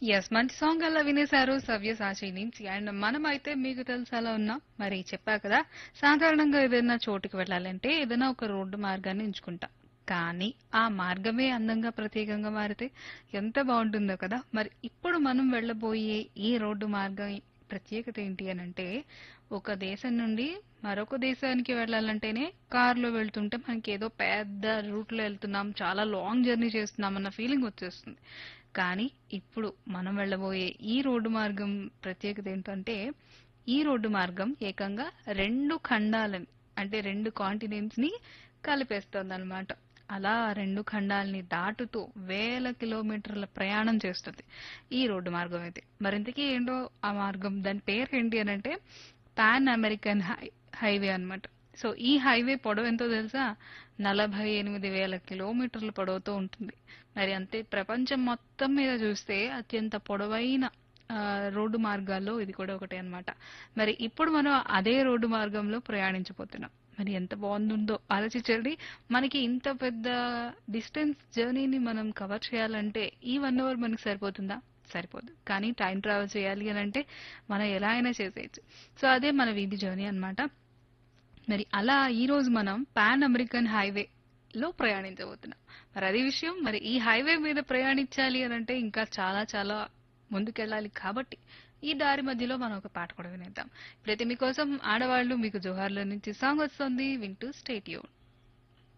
yes మంచి song అలా వినేశారు సవ్యసాచి నుంచి అండ్ మనమైతే మీకు తెలుసు అలా ఉన్నాం మరి చెప్పా కదా సాధారణంగా ఏదైనా చోటుకి వెళ్ళాలంటే ఏదైనా ఒక రోడ్డు మార్గాన్ని ఎంచుకుంటాం కానీ ఆ మార్గమే అందంగా ప్రత్యేకంగా మారితే ఎంత బాగుంటుందో కదా మరి ఇప్పుడు మనం వెళ్ళబోయే ఈ రోడ్డు మార్గం ప్రత్యేకత ఏంటి అని అంటే ఒక దేశం నుండి మరొక దేశానికి వెళ్ళాలంటేనే కారులో వెళ్తుంటే మనకి ఏదో పెద్ద రూట్ లో వెళ్తున్నాం చాలా లాంగ్ జర్నీ చేస్తున్నాం అన్న ఫీలింగ్ వచ్చేస్తుంది కానీ ఇప్పుడు మనం వెళ్ళబోయే ఈ రోడ్డు మార్గం ప్రత్యేకత ఏంటంటే ఈ రోడ్డు మార్గం ఏకంగా రెండు ఖండాలని అంటే రెండు కాంటినెంట్స్ ని కలిపేస్తోంది అలా రెండు ఖండాలని దాటుతూ వేల కిలోమీటర్ల ప్రయాణం చేస్తుంది ఈ రోడ్డు మార్గం అయితే మరింతకీ ఏంటో ఆ మార్గం దాని పేరు ఏంటి అని అంటే పాన్ అమెరికన్ హై హైవే అన్నమాట సో ఈ హైవే పొడవు ఎంతో తెలుసా నలభై ఎనిమిది వేల కిలోమీటర్ల పొడవుతో ఉంటుంది మరి అంతే ప్రపంచం మొత్తం మీద చూస్తే అత్యంత పొడవైన ఆ, రోడ్డు మార్గాల్లో ఇది కూడా ఒకటే అన్నమాట మరి ఇప్పుడు మనం అదే రోడ్డు మార్గంలో ప్రయాణించబోతున్నాం మరి ఎంత బాగుందో ఆలోచించండి మనకి ఇంత పెద్ద డిస్టెన్స్ జర్నీని మనం కవర్ చేయాలంటే ఈ వన్ అవర్ మనకి సరిపోతుందా సరిపోదు కానీ టైం ట్రావెల్ చేయాలి అని అంటే మనం ఎలా అయినా చేసేయచ్చు సో అదే మన వీధి జర్నీ అన్నమాట మరి అలా ఈ రోజు మనం పాన్ అమెరికన్ హైవే లో ప్రయాణించబోతున్నాం మరి అదే విషయం మరి ఈ హైవే మీద ప్రయాణించాలి అని అంటే ఇంకా చాలా చాలా ముందుకెళ్ళాలి కాబట్టి ఈ దారి మధ్యలో మనం ఒక పాట కూడా వినేద్దాం ఇప్పుడైతే మీకోసం ఆడవాళ్ళు మీకు జోహార్ల నుంచి సాంగ్ వస్తుంది వింటూ స్టేట్ యూన్